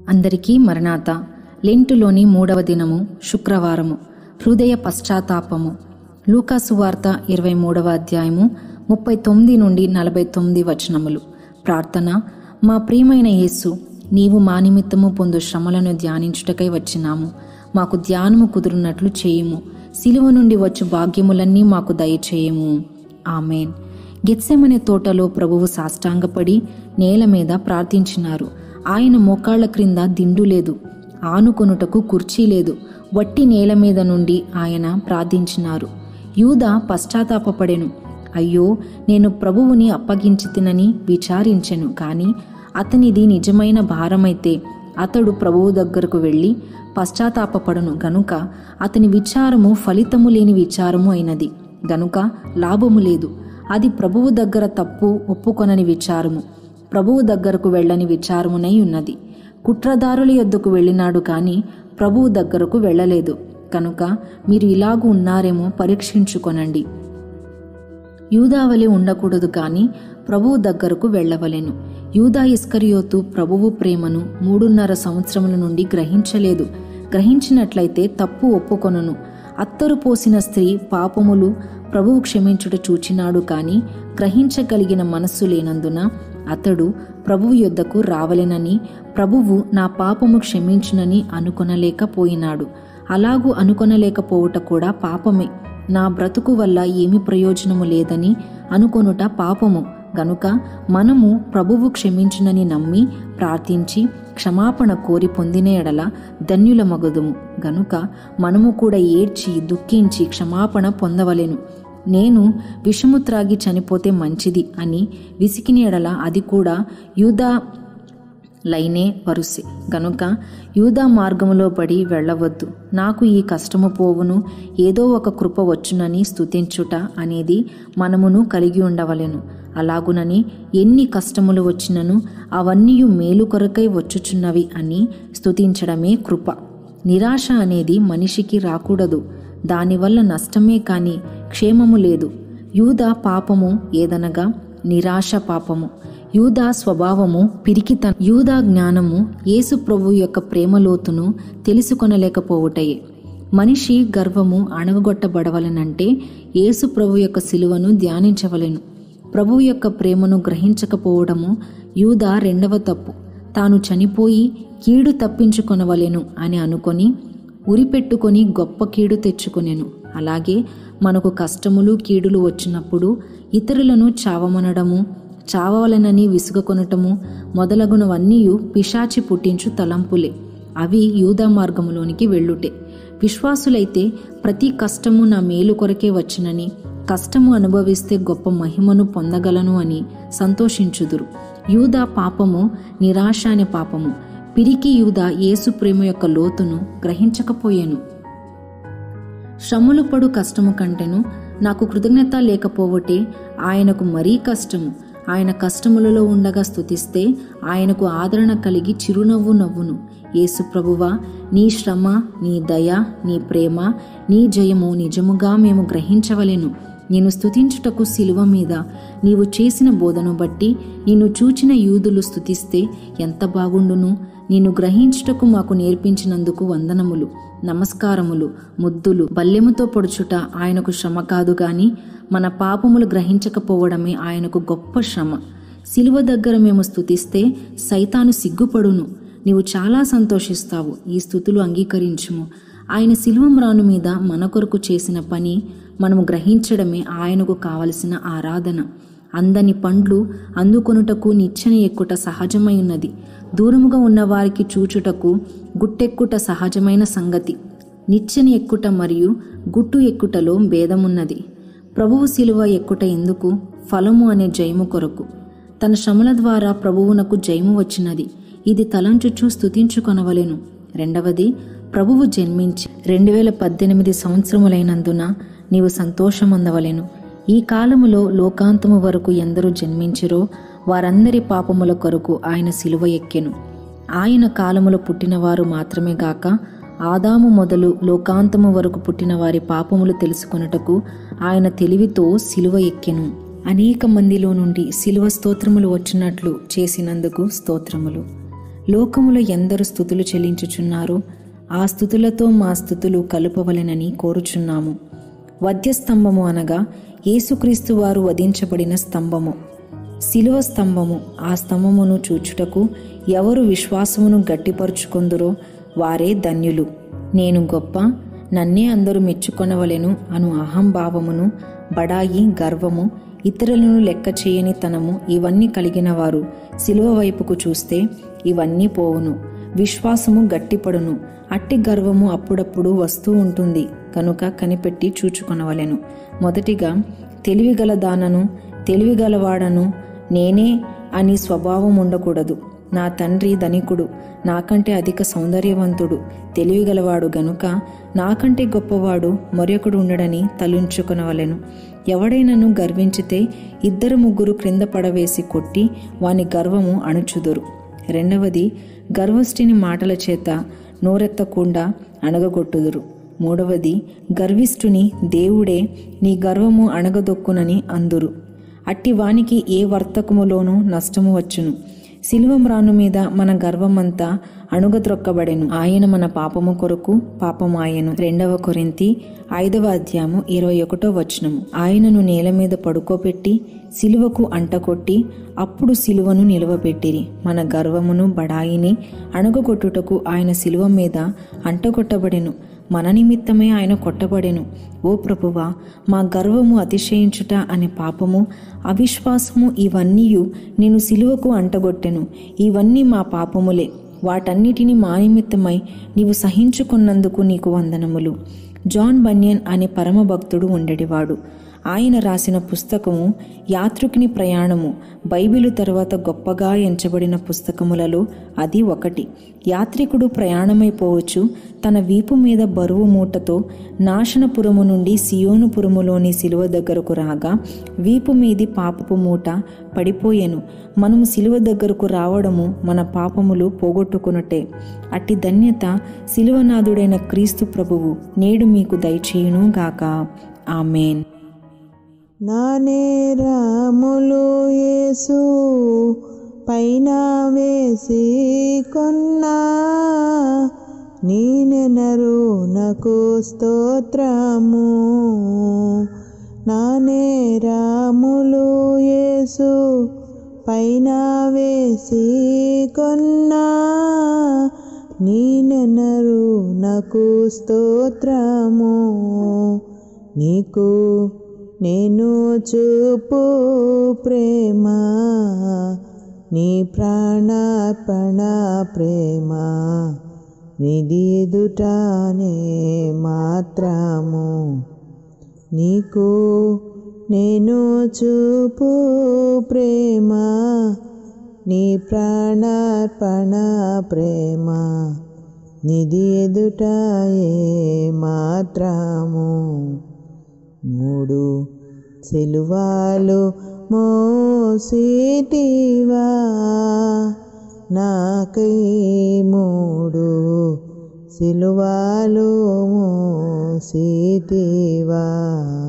అందరికీ మరణాత లెంటులోని మూడవ దినము శుక్రవారము హృదయ పశ్చాత్తాపము లూకాసు వార్త ఇరవై మూడవ అధ్యాయము ముప్పై తొమ్మిది నుండి నలభై తొమ్మిది వచనములు ప్రార్థన మా ప్రియమైన యేసు నీవు మా నిమిత్తము పొందు శ్రమలను ధ్యానించుటకై వచ్చినాము మాకు ధ్యానము కుదురునట్లు చేయుము సిలువ నుండి వచ్చు భాగ్యములన్నీ మాకు దయచేయము ఆమెన్ గెత్సెమనే తోటలో ప్రభువు సాష్టాంగపడి నేల మీద ప్రార్థించినారు ఆయన మోకాళ్ల క్రింద దిండు లేదు ఆనుకొనుటకు కుర్చీ లేదు వట్టి నేల మీద నుండి ఆయన ప్రార్థించినారు యూద పశ్చాత్తాపపడెను అయ్యో నేను ప్రభువుని అప్పగించి తినని విచారించెను కానీ అతనిది నిజమైన భారమైతే అతడు ప్రభువు దగ్గరకు వెళ్ళి పశ్చాత్తాపపడను గనుక అతని విచారము ఫలితము లేని విచారము అయినది గనుక లాభము లేదు అది ప్రభువు దగ్గర తప్పు ఒప్పుకొనని విచారము ప్రభువు దగ్గరకు వెళ్ళని విచారమునై ఉన్నది కుట్రదారుల యొద్దకు వెళ్ళినాడు కానీ ప్రభువు దగ్గరకు వెళ్ళలేదు కనుక మీరు ఇలాగూ ఉన్నారేమో పరీక్షించుకొనండి యూదావలి ఉండకూడదు కానీ ప్రభువు దగ్గరకు వెళ్ళవలెను యూదా ఇస్కరియోతు ప్రభువు ప్రేమను మూడున్నర సంవత్సరముల నుండి గ్రహించలేదు గ్రహించినట్లయితే తప్పు ఒప్పుకొనను అత్తరు పోసిన స్త్రీ పాపములు ప్రభువు క్షమించుట చూచినాడు కానీ గ్రహించగలిగిన మనస్సు లేనందున అతడు ప్రభువు యొద్దకు రావలెనని ప్రభువు నా పాపము క్షమించునని అనుకొనలేకపోయినాడు అలాగూ అనుకొనలేకపోవుట కూడా పాపమే నా బ్రతుకు వల్ల ఏమి ప్రయోజనము లేదని అనుకొనుట పాపము గనుక మనము ప్రభువు క్షమించునని నమ్మి ప్రార్థించి క్షమాపణ కోరి పొందిన ఎడల ధన్యుల మగుదుము గనుక మనము కూడా ఏడ్చి దుఃఖించి క్షమాపణ పొందవలెను నేను విషము త్రాగి చనిపోతే మంచిది అని విసికిన ఎడల అది కూడా యూదా లైనే వరుసే గనుక యూదా మార్గములో పడి వెళ్ళవద్దు నాకు ఈ కష్టము పోవును ఏదో ఒక కృప వచ్చునని స్తుతించుట అనేది మనమును కలిగి ఉండవలెను అలాగునని ఎన్ని కష్టములు వచ్చినను అవన్నీ మేలు కొరకై వచ్చుచున్నవి అని స్తుతించడమే కృప నిరాశ అనేది మనిషికి రాకూడదు దానివల్ల నష్టమే కాని క్షేమము లేదు యూదా పాపము ఏదనగా నిరాశ పాపము యూదా స్వభావము పిరికితన యూదా జ్ఞానము యేసు ప్రభు యొక్క ప్రేమలోతును తెలుసుకొనలేకపోవుటయే మనిషి గర్వము అణగగొట్టబడవలనంటే యేసు ప్రభు యొక్క సిలువను ధ్యానించవలెను ప్రభు యొక్క ప్రేమను గ్రహించకపోవడము యూదా రెండవ తప్పు తాను చనిపోయి కీడు తప్పించుకొనవలెను అని అనుకొని ఉరిపెట్టుకొని గొప్ప కీడు తెచ్చుకొనెను అలాగే మనకు కష్టములు కీడులు వచ్చినప్పుడు ఇతరులను చావమనడము చావవలనని విసుగకొనటము మొదలగునవన్నీ పిశాచి పుట్టించు తలంపులే అవి యూదా మార్గములోనికి వెళ్ళుటే విశ్వాసులైతే ప్రతి కష్టము నా మేలు కొరకే వచ్చునని కష్టము అనుభవిస్తే గొప్ప మహిమను పొందగలను అని సంతోషించుదురు యూదా పాపము నిరాశ అనే పాపము పిరికి యూదా యేసు ప్రేమ యొక్క లోతును గ్రహించకపోయాను శ్రమలు పడు కష్టము కంటెను నాకు కృతజ్ఞత లేకపోవటే ఆయనకు మరీ కష్టము ఆయన కష్టములలో ఉండగా స్తుతిస్తే ఆయనకు ఆదరణ కలిగి చిరునవ్వు నవ్వును యేసు ప్రభువా నీ శ్రమ నీ దయ నీ ప్రేమ నీ జయము నిజముగా మేము గ్రహించవలెను నేను స్తుతించుటకు శిలువ మీద నీవు చేసిన బోధను బట్టి నిన్ను చూచిన యూదులు స్తుతిస్తే ఎంత బాగుండును నిన్ను గ్రహించుటకు మాకు నేర్పించినందుకు వందనములు నమస్కారములు ముద్దులు బల్లెముతో పొడుచుట ఆయనకు శ్రమ కాదు గాని మన పాపములు గ్రహించకపోవడమే ఆయనకు గొప్ప శ్రమ శిలువ దగ్గర మేము స్తుతిస్తే సైతాను సిగ్గుపడును నీవు చాలా సంతోషిస్తావు ఈ స్థుతులు అంగీకరించుము ఆయన శిలువ మ్రాను మీద మన కొరకు చేసిన పని మనము గ్రహించడమే ఆయనకు కావలసిన ఆరాధన అందని పండ్లు అందుకొనుటకు నిచ్చెన ఎక్కుట సహజమై ఉన్నది దూరముగా ఉన్న వారికి చూచుటకు గుట్టెక్కుట సహజమైన సంగతి నిచ్చెన ఎక్కుట మరియు గుట్టు ఎక్కుటలో భేదమున్నది ప్రభువు శిలువ ఎక్కుట ఎందుకు ఫలము అనే జయము కొరకు తన శ్రమల ద్వారా ప్రభువునకు జయము వచ్చినది ఇది తలంచుచూ స్తుతించుకొనవలెను రెండవది ప్రభువు జన్మించి రెండు వేల పద్దెనిమిది సంవత్సరములైనందున నీవు సంతోషమందవలెను ఈ కాలములో లోకాంతము వరకు ఎందరూ జన్మించిరో వారందరి పాపముల కొరకు ఆయన సిలువ ఎక్కెను ఆయన కాలములో పుట్టినవారు మాత్రమే గాక ఆదాము మొదలు లోకాంతము వరకు పుట్టిన వారి పాపములు తెలుసుకొనుటకు ఆయన తెలివితో సిలువ ఎక్కెను అనేక మందిలో నుండి సిలువ స్తోత్రములు వచ్చినట్లు చేసినందుకు స్తోత్రములు లోకములో ఎందరు స్థుతులు చెల్లించుచున్నారు ఆ స్థుతులతో మా స్థుతులు కలుపవలెనని కోరుచున్నాము వధ్యస్తంభము అనగా యేసుక్రీస్తు వారు వధించబడిన స్తంభము శిలువ స్తంభము ఆ స్తంభమును చూచుటకు ఎవరు విశ్వాసమును గట్టిపరుచుకొందురో వారే ధన్యులు నేను గొప్ప నన్నే అందరూ మెచ్చుకొనవలెను అను అహంభావమును బడాయి గర్వము ఇతరులను లెక్క చేయని తనము ఇవన్నీ కలిగిన వారు శిలువ వైపుకు చూస్తే ఇవన్నీ పోవును విశ్వాసము గట్టిపడును అట్టి గర్వము అప్పుడప్పుడు వస్తూ ఉంటుంది కనుక కనిపెట్టి చూచుకొనవలెను మొదటిగా తెలివిగల దానను తెలివిగలవాడను నేనే అని స్వభావం ఉండకూడదు నా తండ్రి ధనికుడు నాకంటే అధిక సౌందర్యవంతుడు తెలివిగలవాడు గనుక నాకంటే గొప్పవాడు మరొకడు ఉండడని తలుంచుకొనవలెను ఎవడైనను గర్వించితే ఇద్దరు ముగ్గురు క్రింద పడవేసి కొట్టి వాని గర్వము అణుచుదురు రెండవది గర్వష్టిని మాటల చేత నోరెత్తకుండా అణగగొట్టుదురు మూడవది గర్విష్ఠుని దేవుడే నీ గర్వము అణగదొక్కునని అందురు అట్టి వానికి ఏ వర్తకములోనూ నష్టము వచ్చును శిలువమ్రాను మీద మన గర్వమంతా అణుగద్రొక్కబడెను ఆయన మన పాపము కొరకు పాపమాయను రెండవ కొరింతి ఐదవ అధ్యాయము ఇరవై ఒకటో వచనము ఆయనను నేల మీద పడుకోబెట్టి సిలువకు అంటకొట్టి అప్పుడు సిలువను నిలువబెట్టిరి మన గర్వమును బడాయిని అణగగొట్టుటకు ఆయన సిలువ మీద అంటగొట్టబడెను మన నిమిత్తమే ఆయన కొట్టబడెను ఓ ప్రభువా మా గర్వము అతిశయించుట అనే పాపము అవిశ్వాసము ఇవన్నీ నేను సిలువకు అంటగొట్టెను ఇవన్నీ మా పాపములే వాటన్నిటిని మా నిమిత్తమై నీవు సహించుకున్నందుకు నీకు వందనములు జాన్ బన్యన్ అనే పరమ భక్తుడు ఉండేవాడు ఆయన రాసిన పుస్తకము యాత్రికుని ప్రయాణము బైబిలు తర్వాత గొప్పగా ఎంచబడిన పుస్తకములలో అది ఒకటి యాత్రికుడు ప్రయాణమైపోవచ్చు తన వీపు మీద బరువు మూటతో నాశనపురము నుండి సియోనుపురములోని శిలువ దగ్గరకు రాగా వీపు మీది పాపపు మూట పడిపోయెను మనము శిలువ దగ్గరకు రావడము మన పాపములు పోగొట్టుకున్నట్టే అట్టి ధన్యత శిలువనాథుడైన క్రీస్తు ప్రభువు నేడు మీకు దయచేయును గాక ఆమెన్ నా నేరములు యేసు పైన వేసి కొన్నా నేనెనరు నాకు స్తోత్రము నా నేరములు యేసు పైన వేసి కొన్నా నేనెనరు నాకు స్తోత్రము నీకు నేను చూపు ప్రేమ నీ ప్రాణార్పణ ప్రేమ నిదిదుటానే మాత్రము నీకు నేను చూపు ప్రేమ నీ ప్రాణార్పణ ప్రేమ నిధి ఎదుటాయే మాత్రము మూడు సిలువాలు మోసిటివా నాకై మూడు సిలువాలు మోసిటివా